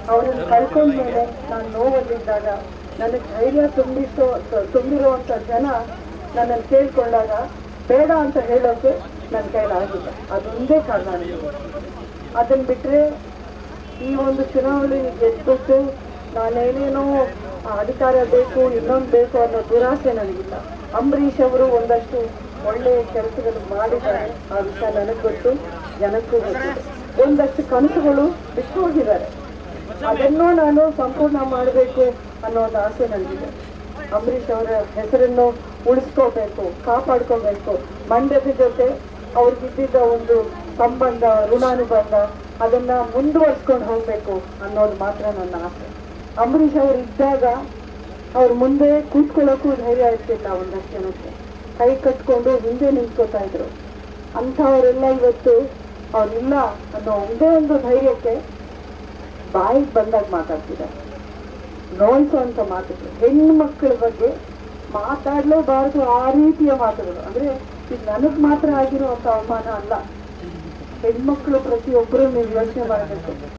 ಅವರನ್ನು ಕಳ್ಕೊಂಡ್ಮೇಲೆ ನಾನು ನೋವಲ್ಲಿದ್ದಾಗ ನನಗೆ ಧೈರ್ಯ ತುಂಬಿಸೋ ತುಂಬಿರುವಂಥ ಜನ ನನ್ನನ್ನು ಕೇಳ್ಕೊಂಡಾಗ ಬೇಡ ಅಂತ ಹೇಳೋಕೆ ನನ್ನ ಕೈಲಾಗಿಲ್ಲ ಅದೊಂದೇ ಕಾರಣ ನನಗೆ ಅದನ್ನ ಬಿಟ್ಟರೆ ಈ ಒಂದು ಚುನಾವಣೆ ಗೆದ್ಬಿಟ್ಟು ನಾನೇನೇನೋ ಅಧಿಕಾರ ಬೇಕು ಇನ್ನೊಂದು ಬೇಕು ಅನ್ನೋ ದುರಾಸೆ ನನಗಿಲ್ಲ ಅಂಬರೀಷ್ ಅವರು ಒಂದಷ್ಟು ಒಳ್ಳೆಯ ಕೆಲಸಗಳು ಮಾಡಿದ್ದಾರೆ ಆ ವಿಷಯ ನನಗೆ ಗೊತ್ತು ಜನಕ್ಕೂ ಗೊತ್ತಿದೆ ಒಂದಷ್ಟು ಕನಸುಗಳು ಬಿಟ್ಟು ಹೋಗಿದ್ದಾರೆ ಅದನ್ನು ನಾನು ಸಂಪೂರ್ಣ ಮಾಡಬೇಕು ಅನ್ನೋ ಒಂದು ಆಸೆ ನನಗಿದೆ ಅಂಬರೀಷ್ ಅವರ ಹೆಸರನ್ನು ಉಳಿಸ್ಕೋಬೇಕು ಕಾಪಾಡ್ಕೋಬೇಕು ಮಂಡ್ಯದ ಜೊತೆ ಅವ್ರಿಗಿದ್ದಿದ್ದ ಒಂದು ಸಂಬಂಧ ಋಣಾನುಬಂಧ ಅದನ್ನ ಮುಂದುವರ್ಸ್ಕೊಂಡು ಹೋಗ್ಬೇಕು ಅನ್ನೋದು ಮಾತ್ರ ನನ್ನ ಆಸೆ ಅಂಬರೀಷ್ ಅವರು ಇದ್ದಾಗ ಅವ್ರ ಮುಂದೆ ಕೂತ್ಕೊಳ್ಳೋಕ್ಕೂ ಧೈರ್ಯ ಇರ್ತಿಲ್ಲ ಒಂದಷ್ಟು ಜನಕ್ಕೆ ಕೈ ಕಟ್ಕೊಂಡು ಹಿಂದೆ ನಿಂತ್ಕೋತಾ ಇದ್ರು ಅಂಥವರೆಲ್ಲ ಇವತ್ತು ಅವ್ರಿಲ್ಲ ಅನ್ನೋ ಒಂದೇ ಒಂದು ಧೈರ್ಯಕ್ಕೆ ಬಾಯಿಗೆ ಬಂದಾಗ ಮಾತಾಡ್ತಿದ್ದಾರೆ ನೋಯಿಸುವಂತ ಮಾತುಗಳು ಹೆಣ್ಣು ಮಕ್ಕಳ ಬಗ್ಗೆ ಮಾತಾಡ್ಲೇಬಾರದು ಆ ರೀತಿಯ ಮಾತುಗಳು ಅಂದ್ರೆ ಇದು ನನಗ್ ಮಾತ್ರ ಆಗಿರುವಂತ ಅವಮಾನ ಅಲ್ಲ ಹೆಣ್ಮಕ್ಳು ಪ್ರತಿಯೊಬ್ಬರು ನೀವು ಯೋಚನೆ ಮಾಡಬೇಕು